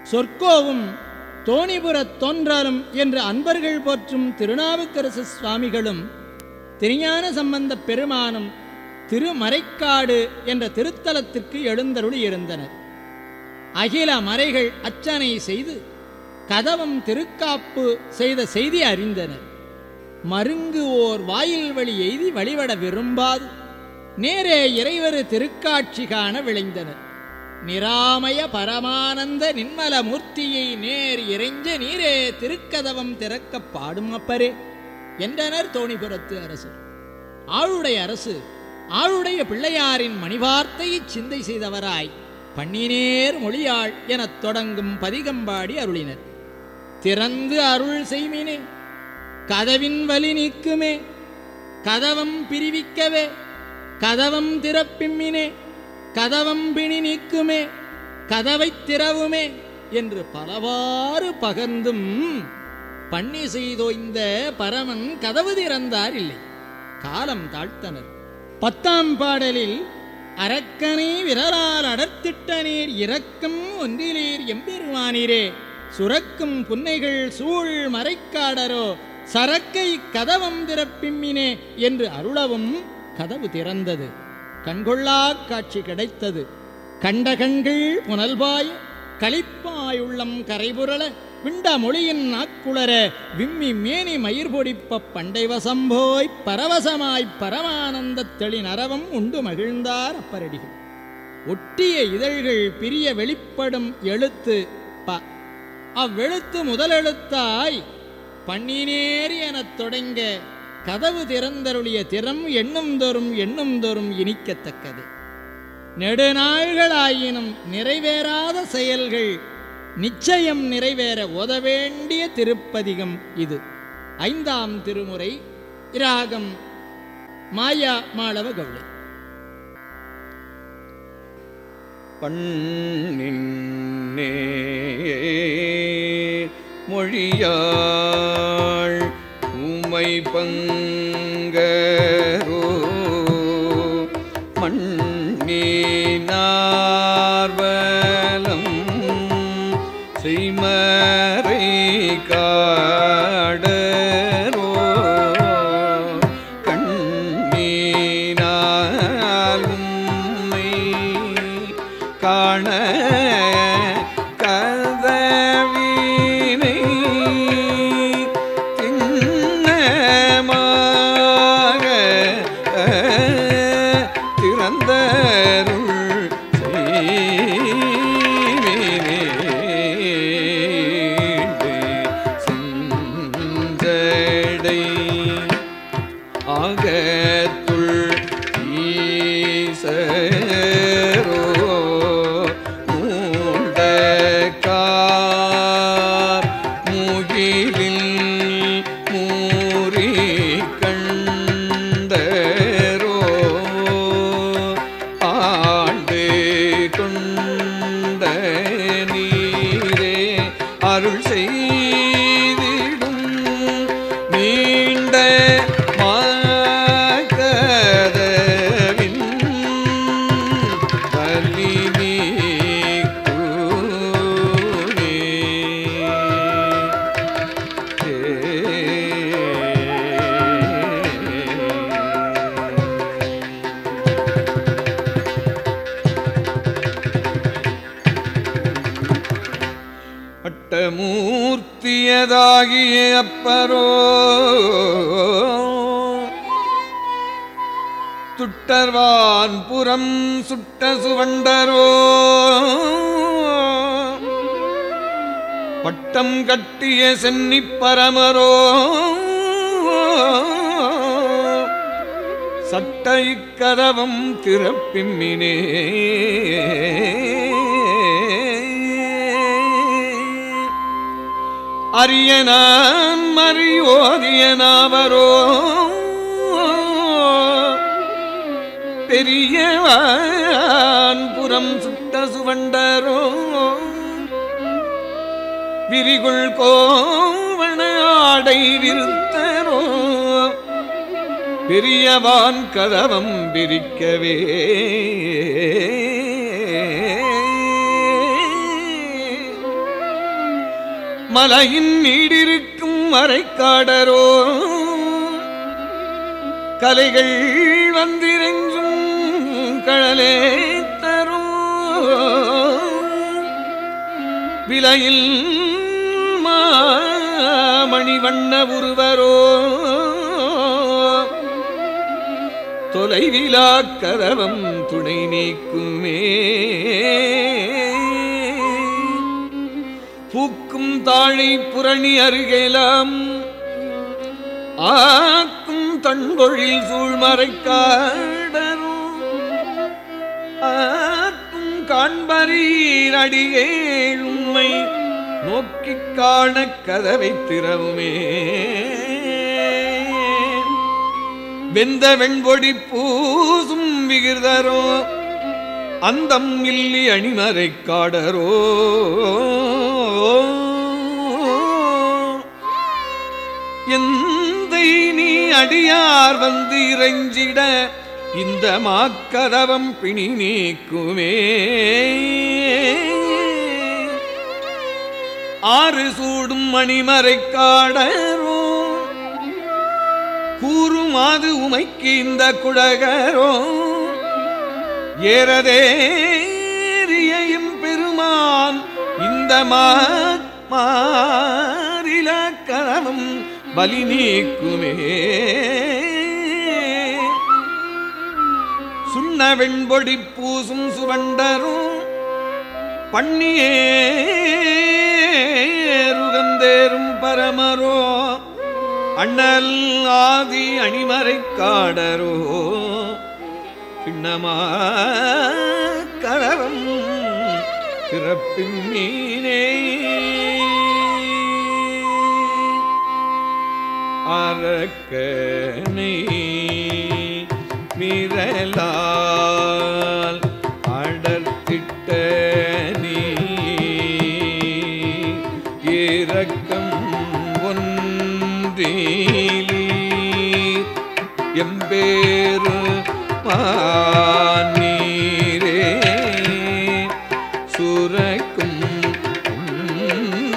சொற்கோவும் தோணிபுரத் தோன்றாலும் என்று அன்பர்கள் போற்றும் திருநாவுக்கரசு சுவாமிகளும் திருஞான சம்பந்தப் பெருமானும் திருமறைக்காடு என்ற திருத்தலத்திற்கு எழுந்தருளி இருந்தனர் அகில மறைகள் அச்சனை செய்து கதவம் திருக்காப்பு செய்த செய்தி அறிந்தனர் மருங்கு ஓர் வாயில் வழி எய்தி வழிபட விரும்பாது நேரே இறைவரு திருக்காட்சி காண விளைந்தனர் நிராமய பரமானந்த நின்மல மூர்த்தியை நேர் இறைஞ்ச நீரே திருக்கதவம் திறக்கப் பாடும் அப்பரே என்றனர் தோணிபுரத்து அரசர் ஆளுடைய அரசு ஆளுடைய பிள்ளையாரின் மணிவார்த்தையை சிந்தை செய்தவராய் பண்ணினேர் மொழியாள் எனத் தொடங்கும் பதிகம்பாடி அருளினர் திறந்து அருள் செய்மினே கதவின் வலி நீக்குமே கதவம் பிரிவிக்கவே கதவம் திறப்பிம்மினே கதவம் பிணி நீக்குமே கதவைத் திறவுமே என்று பலவாறு பகர்ந்தும் பண்ணி செய்தோய்ந்த பரமன் கதவு திறந்தார் இல்லை காலம் தாழ்த்தனர் பத்தாம் பாடலில் அரக்கனை விரலால் அடர்த்திட்ட நீர் இரக்கம் ஒன்றிலீர் எம்பெருமானீரே சுரக்கும் புன்னைகள் சூழ் மறைக்காடரோ சரக்கை கதவம் திறப்பிம்மினே என்று அருளவும் கதவு திறந்தது கண்கொள்ளாக் காட்சி கிடைத்தது கண்ட கண்கள் புனல்பாய் களிப்பாயுள்ளம் கரைபுரள விண்ட மொழியின் நாக்குளர விம்மி மேனி மயிர் பொடிப்ப பண்டை வசம்போய் பரவசமாய்ப் பரமானந்தத் தெளி நரவம் உண்டு மகிழ்ந்தார் அப்பரடிகள் ஒட்டிய இதழ்கள் பிரிய வெளிப்படும் எழுத்து ப அவ்வெழுத்து முதலெழுத்தாய் பண்ணினேறி எனத் தொடங்க கதவு திறந்தருளிய திறம் எண்ணும் தோறும் எண்ணும் தோறும் இனிக்கத்தக்கது நெடுநாள்களாயினும் நிறைவேறாத செயல்கள் நிச்சயம் நிறைவேற ஓத வேண்டிய திருப்பதிகம் இது ஐந்தாம் திருமுறை இராகம் மாயா மாளவ கவுளை பண்ணின்னே மொழியாள் உமை பங்கரோ மண்ணினார்வலம் செய்மறை காடரோ கண்ணீனால் உம்மை காண கதவினை திண்ணமாக திறந்தருள் செஞ்சடை ஆகத்துள் ஈசரோ மூண்டக்கார் முகிலில் மூறி கண்டரோ ஆண்டு கொண்ட நீரே அருள் செய்திடும் நீண்ட மாகதவின் வலி நீக்குமே. அட்டமூர்த்தியதாகிய அப்பரோ துட்டர்வான் புறம் சுட்ட சுவண்டரோ பட்டம் கட்டிய சென்னிப் பரமரோ சட்ட இக்கதவம் திறப்பிம்மினே அரியனான் மறியோதியனாவரோ பெரியவான் புறம் சுட்ட சுவண்டரோ விரிகுள் கோவண ஆடை விருத்தரோ பெரியவான் கதவம் விரிக்கவே மலையின் நீடிருக்கும் மறைக்காடரோ கலைகள் வந்திரஞ்சும் கழலே தரும் விலையில் மணிவண்ண உருவரோ தொலைவிலா கதவம் துணை நீக்குமே பூக்கும் தாழை புரணி அருகேலாம் ஆக்கும் தன்பொழில் சூழ்மறைக்காடரும் ஆக்கும் காண்பரீர் அடியேழ் உண்மை நோக்கிக் காண கதவை திறவுமே வெந்த வெண்பொடி பூசும் விகிர்தரோ அந்தம் இல்லி அணிமறை காடரோ எந்தை நீ அடியார் வந்து இறைஞ்சிட இந்த மாக்கதவம் பிணி நீக்குமே ஆறு சூடும் மணிமறை காடரோ கூறுமாது உமைக்கு இந்த குடகரோ ஏறதேறியும் பெருமான் இந்த மாறில கரமும் பலி நீக்குமே சுண்ண வெண்பொடி பூசும் சுவண்டரும் பண்ணியே ருகந்தேரும் பரமரோ அண்ணல் ஆதி அணிமறை காடரோ பின்னமா கரவம் பிறப்பின் மீனே அரக்கனை மிரலால் அடர்த்திட்ட நீ இரக்கம் ஒன்றீலி எம்பேரு நீரே சுரக்கும்